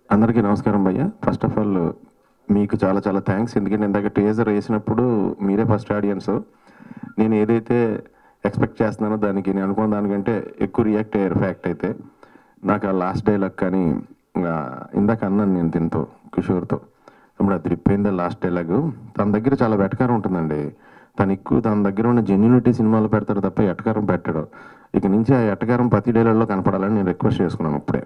అందరికీ నమస్కారం భయ్య ఫస్ట్ ఆఫ్ ఆల్ మీకు చాలా చాలా థ్యాంక్స్ ఎందుకంటే ఇందాక టీజర్ వేసినప్పుడు మీరే ఫస్ట్ ఆడియన్స్ నేను ఏదైతే ఎక్స్పెక్ట్ చేస్తున్నానో దానికి నేను అనుకున్న దానికంటే ఎక్కువ రియాక్ట్ అయ్యారు ఫ్యాక్ట్ అయితే నాకు ఆ లాస్ట్ డైలాగ్ కానీ ఆ, ఇందాక అన్నాను నేను దీంతో కిషోర్తో ఇప్పుడు అది రిపోయిందా లాస్ట్ డైలాగ్ తన దగ్గర చాలా వెటకారం ఉంటుందండి తను ఎక్కువ తన దగ్గర ఉన్న జెన్యునిటీ సినిమాలు పెడతాడు తప్ప ఎటకారం పెట్టడు ఇక నుంచి ఆ ఎటకారం ప్రతి డైలాగ్లో కనపడాలని నేను రిక్వెస్ట్ చేసుకున్నాను అప్పుడే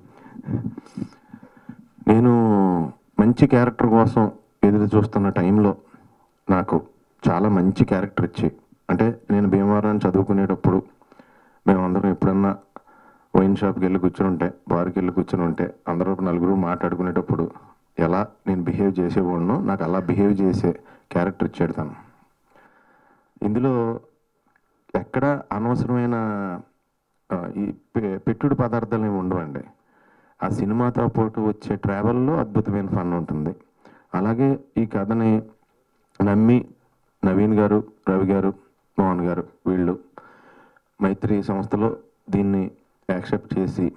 నేను మంచి క్యారెక్టర్ కోసం ఎదురు చూస్తున్న టైంలో నాకు చాలా మంచి క్యారెక్టర్ ఇచ్చి అంటే నేను భీమవరం చదువుకునేటప్పుడు మేమందరం ఎప్పుడన్నా వైన్ షాప్కి వెళ్ళి కూర్చుని ఉంటే బార్కి వెళ్ళి కూర్చుని ఉంటే అందరూ నలుగురు మాట్లాడుకునేటప్పుడు ఎలా నేను బిహేవ్ చేసేవాడినో నాకు అలా బిహేవ్ చేసే క్యారెక్టర్ ఇచ్చాడు తను ఇందులో ఎక్కడ అనవసరమైన ఆ, ఈ పె- పెట్టుడు పదార్థాలు ఏమి ఉండవండి ఆ సినిమాతో పాటు వచ్చే ట్రావెల్లో అద్భుతమైన ఫన్ ఉంటుంది అలాగే ఈ కథని నమ్మి నవీన్ గారు రవి గారు మోహన్ గారు వీళ్ళు మైత్రి సంస్థలో దీన్ని యాక్సెప్ట్ చేసి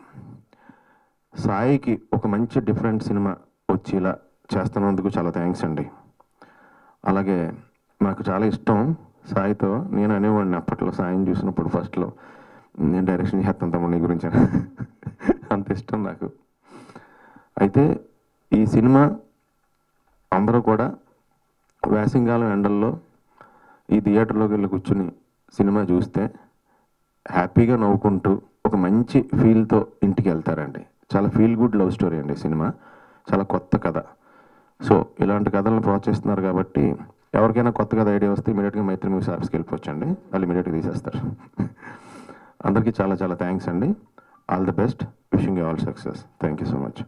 సాయికి ఒక మంచి డిఫరెంట్ సినిమా వచ్చేలా చేస్తున్నందుకు చాలా థ్యాంక్స్ అండి అలాగే నాకు చాలా ఇష్టం సాయితో నేను అనేవాడిని అప్పట్లో సాయిని చూసినప్పుడు ఫస్ట్లో నేను డైరెక్షన్ చేస్తాను తమ్ముడు నీ గురించి అని. అంత ఇష్టం నాకు అయితే ఈ సినిమా అందరూ కూడా వేసంగాలం ఎండల్లో ఈ థియేటర్లోకి వెళ్ళి కూర్చుని సినిమా చూస్తే హ్యాపీగా నవ్వుకుంటూ ఒక మంచి ఫీల్తో ఇంటికి వెళ్తారండి చాలా ఫీల్ గుడ్ లవ్ స్టోరీ అండి ఈ సినిమా చాలా కొత్త కథ సో ఇలాంటి కథలను ప్రోత్సహిస్తున్నారు కాబట్టి ఎవరికైనా కొత్త కథ ఐడియా వస్తే ఇమీడియట్గా మైత్రి మూవీస్ ఆఫీస్కి వెళ్ళిపోవచ్చండి వాళ్ళు ఇమీడియట్గా తీసేస్తారు అందరికీ చాలా చాలా థ్యాంక్స్ అండి all the best wishing you all success thank you so much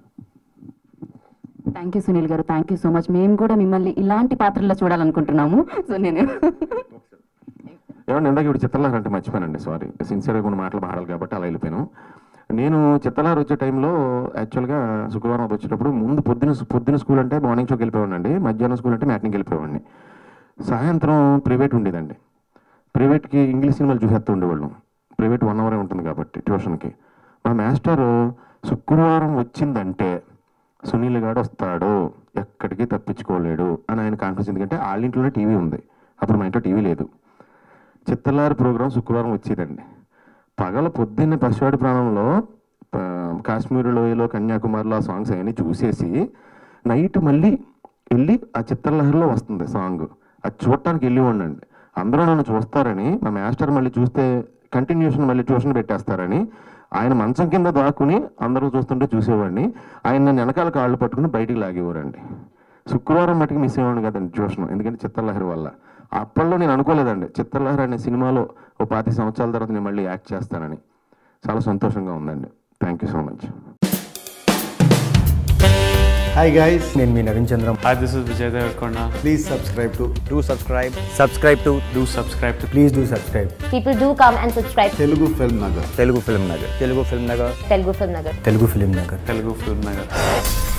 thank you Sunil garu thank you so much మేము కూడా మిమ్మల్ని ఇలాంటి పాత్రల్లో చూడాలనుకుంటున్నాము సో నేను ఏమండి ఇందాక ఇప్పుడు చిత్రలహరి అంటే మర్చిపోయానండి సారీ సిన్సియర్గా కొన్ని మాటలు మాడాలి కాబట్టి అలా వెళ్ళిపోయాను నేను చిత్రలహరి వచ్చే టైంలో యాక్చువల్గా శుక్రవారం అది వచ్చేటప్పుడు ముందు పొద్దున పొద్దున స్కూల్ అంటే మార్నింగ్ షోకి వెళ్ళిపోయానండి మధ్యాహ్నం స్కూల్ అంటే మ్యాట్నింగ్కి వెళ్ళిపోయాడిని సాయంత్రం ప్రైవేట్ ఉండేదండి ప్రైవేట్కి ఇంగ్లీష్ సినిమాలు చూసేస్తూ ఉండేవాళ్ళం ప్రైవేట్ వన్ అవరే ఉంటుంది కాబట్టి ట్యూషన్కి మా మాస్టర్ శుక్రవారం వచ్చిందంటే సునీల్ గాడు వస్తాడు ఎక్కడికి తప్పించుకోలేడు అని ఆయన కాన్ఫిడెన్స్ ఎందుకంటే వాళ్ళ ఇంట్లోనే టీవీ ఉంది అప్పుడు మా ఇంట్లో టీవీ లేదు చిత్తలారి ప్రోగ్రాం శుక్రవారం వచ్చేదండి పగల పొద్దున్నే పసివాడి ప్రాణంలో ఆ, కాశ్మీర్ లోయలో కన్యాకుమారిలో ఆ సాంగ్స్ అవన్నీ చూసేసి నైట్ మళ్ళీ వెళ్ళి ఆ చిత్రలహరిలో వస్తుంది సాంగ్ అది చూడటానికి వెళ్ళి ఉండండి అందరూ నన్ను చూస్తారని మా మాస్టర్ మళ్ళీ చూస్తే కంటిన్యూషన్ మళ్ళీ ట్యూషన్ పెట్టేస్తారని ఆయన మంచం కింద దాక్కుని అందరూ చూస్తుంటే చూసేవాడిని ఆయన నన్ను వెనకాల కాళ్ళు పట్టుకుని బయటికి లాగేవారండి శుక్రవారం మటుకు మిస్ అయ్యాను కదండి ట్యూషన్ ఎందుకంటే చిత్రలహరి వల్ల అప్పట్లో నేను అనుకోలేదండి చిత్రలహరి అనే సినిమాలో ఓ పాతి సంవత్సరాల తర్వాత నేను మళ్ళీ యాక్ట్ చేస్తానని చాలా సంతోషంగా ఉందండి thank you so much hi guys నేను మీ Naveen Chandram Hi, this is Vijay Devarkonda. Please subscribe to do subscribe subscribe to Do subscribe to please do subscribe People do come and subscribe to Telugu film Nagar Telugu Film Nagar Telugu Film Nagar Telugu Film Nagar. Telugu film Nagar Telugu Film Nagar.